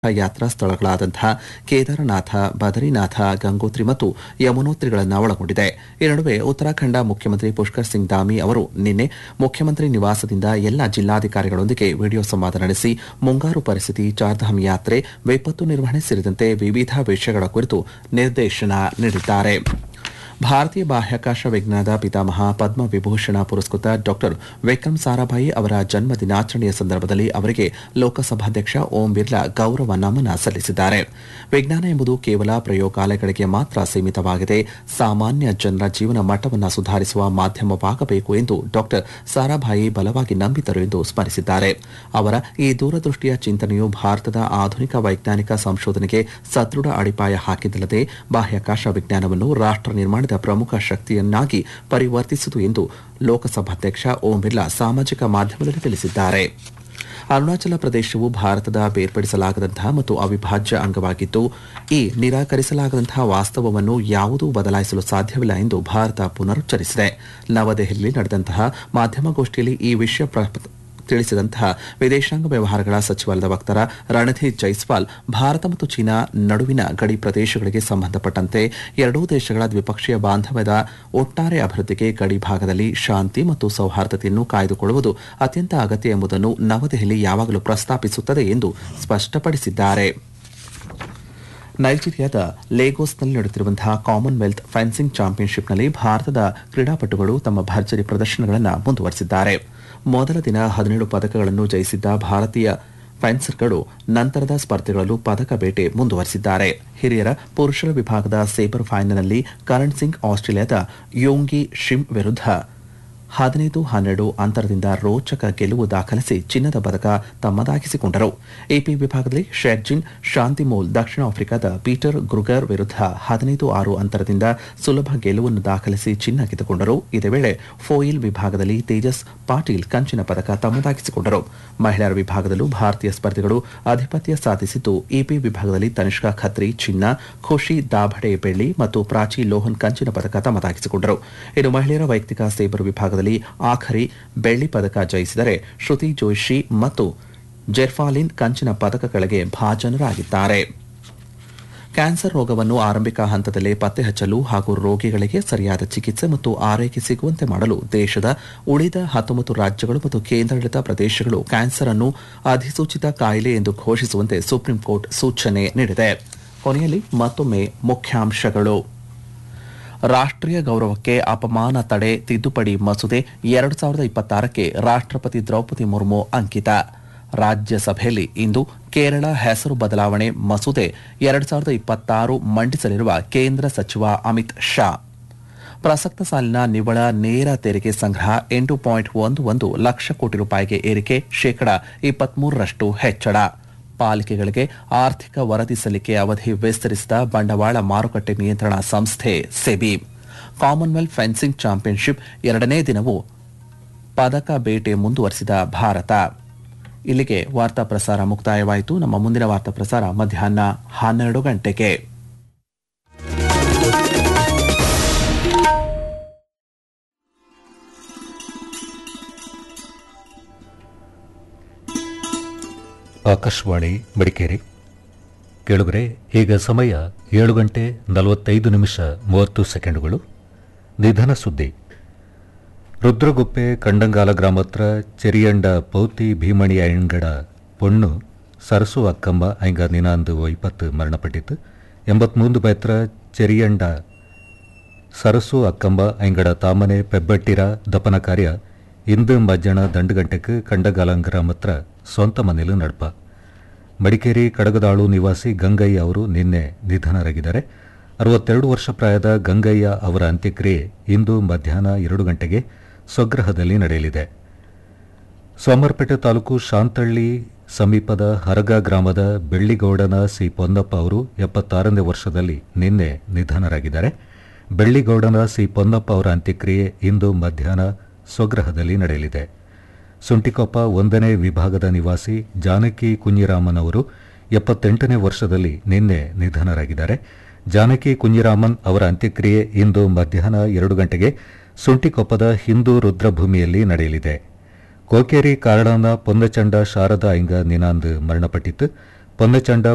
ಯಾತ್ರಾ ಸ್ಥಳಗಳಾದಂತಹ ಕೇದಾರನಾಥ ಬದರಿನಾಥ ಗಂಗೋತ್ರಿ ಮತ್ತು ಯಮುನೋತ್ರಿಗಳನ್ನು ಒಳಗೊಂಡಿದೆ ಈ ನಡುವೆ ಉತ್ತರಾಖಂಡ ಮುಖ್ಯಮಂತ್ರಿ ಪುಷ್ಕರ್ ಸಿಂಗ್ ಧಾಮಿ ಅವರು ನಿನ್ನೆ ಮುಖ್ಯಮಂತ್ರಿ ನಿವಾಸದಿಂದ ಎಲ್ಲ ಜಿಲ್ಲಾಧಿಕಾರಿಗಳೊಂದಿಗೆ ವಿಡಿಯೋ ಸಂವಾದ ನಡೆಸಿ ಮುಂಗಾರು ಪರಿಸ್ಥಿತಿ ಚಾರ್ಧಾಮ್ ಯಾತ್ರೆ ವಿಪತ್ತು ನಿರ್ವಹಣೆ ಸೇರಿದಂತೆ ವಿವಿಧ ವಿಷಯಗಳ ಕುರಿತು ನಿರ್ದೇಶನ ನೀಡಿದ್ದಾರೆ ಭಾರತೀಯ ಬಾಹ್ಯಾಕಾಶ ವಿಜ್ಞಾನದ ಪಿತಾಮಹ ಪದ್ಮ ವಿಭೂಷಣ ಪುರಸ್ಕೃತ ಡಾಕ್ಟರ್ ವಿಕ್ರಮ್ ಸಾರಾಭಾಯಿ ಅವರ ಜನ್ಮ ದಿನಾಚರಣೆಯ ಸಂದರ್ಭದಲ್ಲಿ ಅವರಿಗೆ ಲೋಕಸಭಾಧ್ಯಕ್ಷ ಓಂ ಬಿರ್ಲಾ ಗೌರವ ನಮನ ಸಲ್ಲಿಸಿದ್ದಾರೆ ವಿಜ್ಞಾನ ಎಂಬುದು ಕೇವಲ ಪ್ರಯೋಗಾಲಯಗಳಿಗೆ ಮಾತ್ರ ಸೀಮಿತವಾಗಿದೆ ಸಾಮಾನ್ಯ ಜನರ ಜೀವನ ಮಟ್ಟವನ್ನು ಸುಧಾರಿಸುವ ಮಾಧ್ಯಮವಾಗಬೇಕು ಎಂದು ಡಾಕ್ಟರ್ ಸಾರಾಭಾಯಿ ಬಲವಾಗಿ ನಂಬಿದರು ಎಂದು ಸ್ಮರಿಸಿದ್ದಾರೆ ಅವರ ಈ ದೂರದೃಷ್ಟಿಯ ಚಿಂತನೆಯು ಭಾರತದ ಆಧುನಿಕ ವೈಜ್ಞಾನಿಕ ಸಂಶೋಧನೆಗೆ ಸದೃಢ ಅಡಿಪಾಯ ಹಾಕಿದ್ದಲ್ಲದೆ ಬಾಹ್ಯಾಕಾಶ ವಿಜ್ಞಾನವನ್ನು ರಾಷ್ಟ್ರ ನಿರ್ಮಾಣದ ಪ್ರಮುಖ ಶಕ್ತಿಯನ್ನಾಗಿ ಪರಿವರ್ತಿಸಿತು ಎಂದು ಲೋಕಸಭಾಧ್ಯಕ್ಷ ಓಂ ಬಿರ್ಲಾ ಸಾಮಾಜಿಕ ಮಾಧ್ಯಮದಲ್ಲಿ ತಿಳಿಸಿದ್ದಾರೆ ಅರುಣಾಚಲ ಪ್ರದೇಶವು ಭಾರತದ ಬೇರ್ಪಡಿಸಲಾಗದಂತಹ ಮತ್ತು ಅವಿಭಾಜ್ಯ ಅಂಗವಾಗಿದ್ದು ಈ ನಿರಾಕರಿಸಲಾಗದಂತಹ ವಾಸ್ತವವನ್ನು ಯಾವುದೂ ಬದಲಾಯಿಸಲು ಸಾಧ್ಯವಿಲ್ಲ ಎಂದು ಭಾರತ ಪುನರುಚ್ಚರಿಸಿದೆ ನವದೆಹಲಿಯಲ್ಲಿ ನಡೆದಂತಹ ಮಾಧ್ಯಮಗೋಷ್ಠಿಯಲ್ಲಿ ಈ ವಿಷಯ ಪ್ರ- ತಿಳಿಸಿದಂತಹ ವಿದೇಶಾಂಗ ವ್ಯವಹಾರಗಳ ಸಚಿವಾಲಯದ ವಕ್ತಾರ ರಣಧೀರ್ ಜೈಸ್ವಾಲ್ ಭಾರತ ಮತ್ತು ಚೀನಾ ನಡುವಿನ ಗಡಿ ಪ್ರದೇಶಗಳಿಗೆ ಸಂಬಂಧಪಟ್ಟಂತೆ ಎರಡೂ ದೇಶಗಳ ದ್ವಿಪಕ್ಷೀಯ ಬಾಂಧವ್ಯದ ಒಟ್ಟಾರೆ ಅಭಿವೃದ್ಧಿಗೆ ಗಡಿ ಭಾಗದಲ್ಲಿ ಶಾಂತಿ ಮತ್ತು ಸೌಹಾರ್ದತೆಯನ್ನು ಕಾಯ್ದುಕೊಳ್ಳುವುದು ಅತ್ಯಂತ ಅಗತ್ಯ ಎಂಬುದನ್ನು ನವದೆಹಲಿ ಯಾವಾಗಲೂ ಪ್ರಸ್ತಾಪಿಸುತ್ತದೆ ಎಂದು ಸ್ಪಷ್ಟಪಡಿಸಿದ್ದಾರೆ ನೈಜೀರಿಯಾದ ಲೇಗೋಸ್ನಲ್ಲಿ ನಡೆಯುತ್ತಿರುವಂತಹ ಕಾಮನ್ವೆಲ್ತ್ ಫೆನ್ಸಿಂಗ್ ಚಾಂಪಿಯನ್ಶಿಪ್ನಲ್ಲಿ ಭಾರತದ ಕ್ರೀಡಾಪಟುಗಳು ತಮ್ಮ ಭರ್ಜರಿ ಪ್ರದರ್ಶನಗಳನ್ನು ಮುಂದುವರೆಸಿದ್ದಾರೆ ಮೊದಲ ದಿನ ಹದಿನೇಳು ಪದಕಗಳನ್ನು ಜಯಿಸಿದ್ದ ಭಾರತೀಯ ಫೆನ್ಸರ್ಗಳು ನಂತರದ ಸ್ಪರ್ಧೆಗಳಲ್ಲೂ ಪದಕ ಬೇಟೆ ಮುಂದುವರೆಸಿದ್ದಾರೆ ಹಿರಿಯರ ಪುರುಷರ ವಿಭಾಗದ ಸೇಬರ್ ಫೈನಲ್ನಲ್ಲಿ ಕರಣ್ ಸಿಂಗ್ ಆಸ್ಟ್ರೇಲಿಯಾದ ಯೋಂಗಿ ಶಿಮ್ ವಿರುದ್ಧ ಹದಿನೈದು ಹನ್ನೆರಡು ಅಂತರದಿಂದ ರೋಚಕ ಗೆಲುವು ದಾಖಲಿಸಿ ಚಿನ್ನದ ಪದಕ ತಮ್ಮದಾಗಿಸಿಕೊಂಡರು ಎಪಿ ವಿಭಾಗದಲ್ಲಿ ಶೆರ್ಜಿನ್ ಶಾಂತಿಮೋಲ್ ದಕ್ಷಿಣ ಆಫ್ರಿಕಾದ ಪೀಟರ್ ಗ್ರುಗರ್ ವಿರುದ್ಧ ಹದಿನೈದು ಆರು ಅಂತರದಿಂದ ಸುಲಭ ಗೆಲುವನ್ನು ದಾಖಲಿಸಿ ಚಿನ್ನ ಗೆದ್ದುಕೊಂಡರು ಇದೇ ವೇಳೆ ಫೋಯಿಲ್ ವಿಭಾಗದಲ್ಲಿ ತೇಜಸ್ ಪಾಟೀಲ್ ಕಂಚಿನ ಪದಕ ತಮ್ಮದಾಗಿಸಿಕೊಂಡರು ಮಹಿಳೆಯರ ವಿಭಾಗದಲ್ಲೂ ಭಾರತೀಯ ಸ್ಪರ್ಧಿಗಳು ಆಧಿಪತ್ಯ ಸಾಧಿಸಿದ್ದು ಇಪಿ ವಿಭಾಗದಲ್ಲಿ ತನಿಷ್ಕಾ ಖತ್ರಿ ಚಿನ್ನ ಖುಷಿ ದಾಭಡೆ ಬೆಳ್ಳಿ ಮತ್ತು ಪ್ರಾಚಿ ಲೋಹನ್ ಕಂಚಿನ ಪದಕ ತಮ್ಮದಾಗಿಸಿಕೊಂಡರು ಇನ್ನು ಮಹಿಳೆಯರ ವೈಯಕ್ತಿಕ ಸೇಬರ್ ವಿಭಾಗದಲ್ಲಿ ಆಖರಿ ಬೆಳ್ಳಿ ಪದಕ ಜಯಿಸಿದರೆ ಶ್ರುತಿ ಜೋಶಿ ಮತ್ತು ಜೆರ್ಫಾಲಿನ್ ಕಂಚಿನ ಪದಕಗಳಿಗೆ ಭಾಜನರಾಗಿದ್ದಾರೆ ಕ್ಯಾನ್ಸರ್ ರೋಗವನ್ನು ಆರಂಭಿಕ ಹಂತದಲ್ಲೇ ಪತ್ತೆ ಹಚ್ಚಲು ಹಾಗೂ ರೋಗಿಗಳಿಗೆ ಸರಿಯಾದ ಚಿಕಿತ್ಸೆ ಮತ್ತು ಆರೈಕೆ ಸಿಗುವಂತೆ ಮಾಡಲು ದೇಶದ ಉಳಿದ ಹತ್ತೊಂಬತ್ತು ರಾಜ್ಯಗಳು ಮತ್ತು ಕೇಂದ್ರಾಡಳಿತ ಪ್ರದೇಶಗಳು ಕ್ಯಾನ್ಸರ್ ಅನ್ನು ಅಧಿಸೂಚಿತ ಕಾಯಿಲೆ ಎಂದು ಘೋಷಿಸುವಂತೆ ಸುಪ್ರೀಂ ಕೋರ್ಟ್ ಸೂಚನೆ ನೀಡಿದೆ ಕೊನೆಯಲ್ಲಿ ಮತ್ತೊಮ್ಮೆ ಮುಖ್ಯಾಂಶಗಳು ರಾಷ್ಟ್ರೀಯ ಗೌರವಕ್ಕೆ ಅಪಮಾನ ತಡೆ ತಿದ್ದುಪಡಿ ಮಸೂದೆ ಎರಡು ಸಾವಿರದ ಇಪ್ಪತ್ತಾರಕ್ಕೆ ರಾಷ್ಟ್ರಪತಿ ದ್ರೌಪದಿ ಮುರ್ಮು ಅಂಕಿತ ರಾಜ್ಯಸಭೆಯಲ್ಲಿ ಇಂದು ಕೇರಳ ಹೆಸರು ಬದಲಾವಣೆ ಮಸೂದೆ ಎರಡು ಸಾವಿರದ ಇಪ್ಪತ್ತಾರು ಮಂಡಿಸಲಿರುವ ಕೇಂದ್ರ ಸಚಿವ ಅಮಿತ್ ಶಾ ಪ್ರಸಕ್ತ ಸಾಲಿನ ನಿವ್ವಳ ನೇರ ತೆರಿಗೆ ಸಂಗ್ರಹ ಎಂಟು ಪಾಯಿಂಟ್ ಒಂದು ಒಂದು ಲಕ್ಷ ಕೋಟಿ ರೂಪಾಯಿಗೆ ಏರಿಕೆ ಶೇಕಡಾ ಇಪ್ಪತ್ಮೂರರಷ್ಟು ಹೆಚ್ಚಳ ಪಾಲಿಕೆಗಳಿಗೆ ಆರ್ಥಿಕ ವರದಿ ಸಲ್ಲಿಕೆ ಅವಧಿ ವಿಸ್ತರಿಸಿದ ಬಂಡವಾಳ ಮಾರುಕಟ್ಟೆ ನಿಯಂತ್ರಣ ಸಂಸ್ಥೆ ಸೆಬಿ ಕಾಮನ್ವೆಲ್ತ್ ಫೆನ್ಸಿಂಗ್ ಚಾಂಪಿಯನ್ಶಿಪ್ ಎರಡನೇ ದಿನವೂ ಪದಕ ಬೇಟೆ ಮುಂದುವರೆಸಿದ ಭಾರತ ಇಲ್ಲಿಗೆ ವಾರ್ತಾ ಪ್ರಸಾರ ಮುಕ್ತಾಯವಾಯಿತು ನಮ್ಮ ಮುಂದಿನ ವಾರ್ತಾ ಪ್ರಸಾರ ಮಧ್ಯಾಹ್ನ ಹನ್ನೆರಡು ಗಂಟೆಗೆ ಆಕಾಶವಾಣಿ ಮಡಿಕೇರಿ ಕೇಳುಗರೆ ಈಗ ಸಮಯ ಏಳು ಗಂಟೆ ನಲವತ್ತೈದು ನಿಮಿಷ ಮೂವತ್ತು ಸೆಕೆಂಡುಗಳು ನಿಧನ ಸುದ್ದಿ ರುದ್ರಗುಪ್ಪೆ ಕಂಡಂಗಾಲ ಗ್ರಾಮತ್ರ ಚೆರಿಯಂಡ ಪೌತಿ ಭೀಮಣಿ ಅಯ್ಯಂಗಡ ಪೊಣ್ಣು ಸರಸು ಅಕ್ಕಮ್ಮ ಐಂಗ ನಿನಾಂದು ಇಪ್ಪತ್ತು ಮರಣಪಟ್ಟಿತು ಎಂಬತ್ಮೂಂದು ಪೈತ್ರ ಚೆರಿಯಂಡ ಸರಸು ಅಕ್ಕಂಬ ಐಂಗಡ ತಾಮನೆ ಪೆಬ್ಬಟ್ಟಿರ ದಪನ ಕಾರ್ಯ ಇಂದು ಮಜ್ಜಣ ದಂಡುಗಂಟೆಗೆ ಕಂಡಗಾಲಂ ಗ್ರಾಮತ್ರ ಸ್ವಂತ ಮನೆಯಲ್ಲೂ ನಡ್ಪ ಮಡಿಕೇರಿ ಕಡಗದಾಳು ನಿವಾಸಿ ಗಂಗಯ್ಯ ಅವರು ನಿನ್ನೆ ನಿಧನರಾಗಿದ್ದಾರೆ ಅರವತ್ತೆರಡು ವರ್ಷ ಪ್ರಾಯದ ಗಂಗಯ್ಯ ಅವರ ಅಂತ್ಯಕ್ರಿಯೆ ಇಂದು ಮಧ್ಯಾಹ್ನ ಎರಡು ಗಂಟೆಗೆ ಸ್ವಗ್ರಹದಲ್ಲಿ ನಡೆಯಲಿದೆ ಸೋಮರ್ಪೇಟೆ ತಾಲೂಕು ಶಾಂತಳ್ಳಿ ಸಮೀಪದ ಹರಗ ಗ್ರಾಮದ ಬೆಳ್ಳಿಗೌಡನ ಸಿ ಪೊನ್ನಪ್ಪ ಅವರು ಎಪ್ಪತ್ತಾರನೇ ವರ್ಷದಲ್ಲಿ ನಿನ್ನೆ ನಿಧನರಾಗಿದ್ದಾರೆ ಬೆಳ್ಳಿಗೌಡನ ಸಿ ಪೊನ್ನಪ್ಪ ಅವರ ಅಂತ್ಯಕ್ರಿಯೆ ಇಂದು ಮಧ್ಯಾಹ್ನ ಸ್ವಗ್ರಹದಲ್ಲಿ ನಡೆಯಲಿದೆ ಸುಂಟಿಕೊಪ್ಪ ಒಂದನೇ ವಿಭಾಗದ ನಿವಾಸಿ ಜಾನಕಿ ಕುഞ്ഞിರಾಮನ್ ಅವರು ಎಪ್ಪತ್ತೆಂಟನೇ ವರ್ಷದಲ್ಲಿ ನಿನ್ನೆ ನಿಧನರಾಗಿದ್ದಾರೆ ಜಾನಕಿ ಕುഞ്ഞിರಾಮನ್ ಅವರ ಅಂತ್ಯಕ್ರಿಯೆ ಇಂದು ಮಧ್ಯಾಹ್ನ ಎರಡು ಗಂಟೆಗೆ ಸುಂಟಿಕೊಪ್ಪದ ಹಿಂದೂ ರುದ್ರಭೂಮಿಯಲ್ಲಿ ನಡೆಯಲಿದೆ ಕೋಕೇರಿ ಕಾರಳನ ಪೊನ್ನಚಂಡ ಶಾರದಾ ಐಂಗ ನಿನಾಂದ್ ಮರಣಪಟ್ಟಿತ್ತು ಪೊನ್ನಚಂಡ